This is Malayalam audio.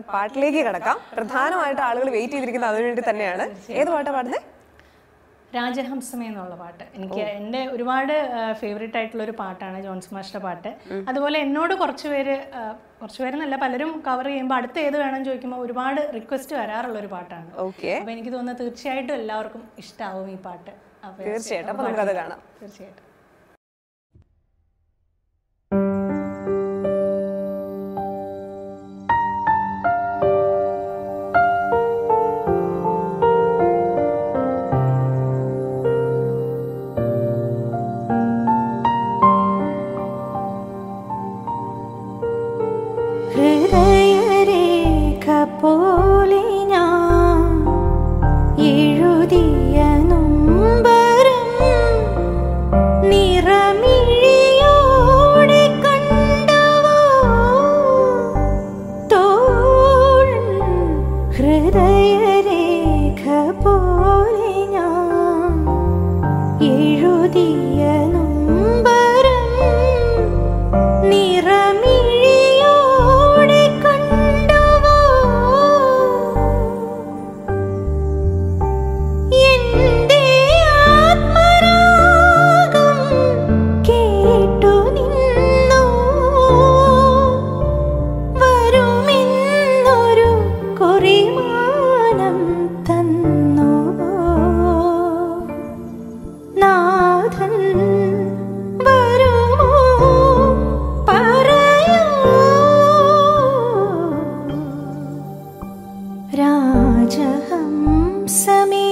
പാട്ടിലേക്ക് കിടക്കാം പ്രധാനമായിട്ട് ആളുകൾ വെയിറ്റ് ചെയ്തിരിക്കുന്നത് അതിനുവേണ്ടി തന്നെയാണ് ഏത് പാട്ടാ പാടുന്നത് രാജഹംസമേ എന്നുള്ള പാട്ട് എനിക്ക് എൻ്റെ ഒരുപാട് ഫേവറേറ്റ് ആയിട്ടുള്ള ഒരു പാട്ടാണ് ജോൺസ് മാസ്റ്റർ പാട്ട് അതുപോലെ എന്നോട് കുറച്ച് പേര് ആ, കുറച്ച് പേരെന്നല്ല പലരും കവർ ചെയ്യുമ്പോൾ അടുത്ത ഏത് വേണം ചോദിക്കുമ്പോൾ ഒരുപാട് റിക്വസ്റ്റ് വരാറുള്ള ഒരു പാട്ടാണ് ഓക്കെ അപ്പോൾ എനിക്ക് തോന്നുന്നത് തീർച്ചയായിട്ടും എല്ലാവർക്കും ഇഷ്ടാവും ഈ പാട്ട് അപ്പോൾ തീർച്ചയായിട്ടും അപ്പൊ നമുക്കത് കാണാം തീർച്ചയായിട്ടും ഹൃദയരേഖ പോലെ ഞാൻ എഴുതിയ നൊമ്പരം നിറമിഴിയോടെ കണ്ടവോ തോഴൻ ഹൃദയരേഖ പോലെ ഞാൻ എഴുതിയ നൊമ്പരം നിറമിഴിയോടെ കണ്ടവോ എന്റെ ആത്മരാഗം കേട്ടു നിന്നു വരുമെന്നൊരു കുറിമാനം തന്നു നാഥൻ വരുമോ പറയൂ രാജഹംസമേ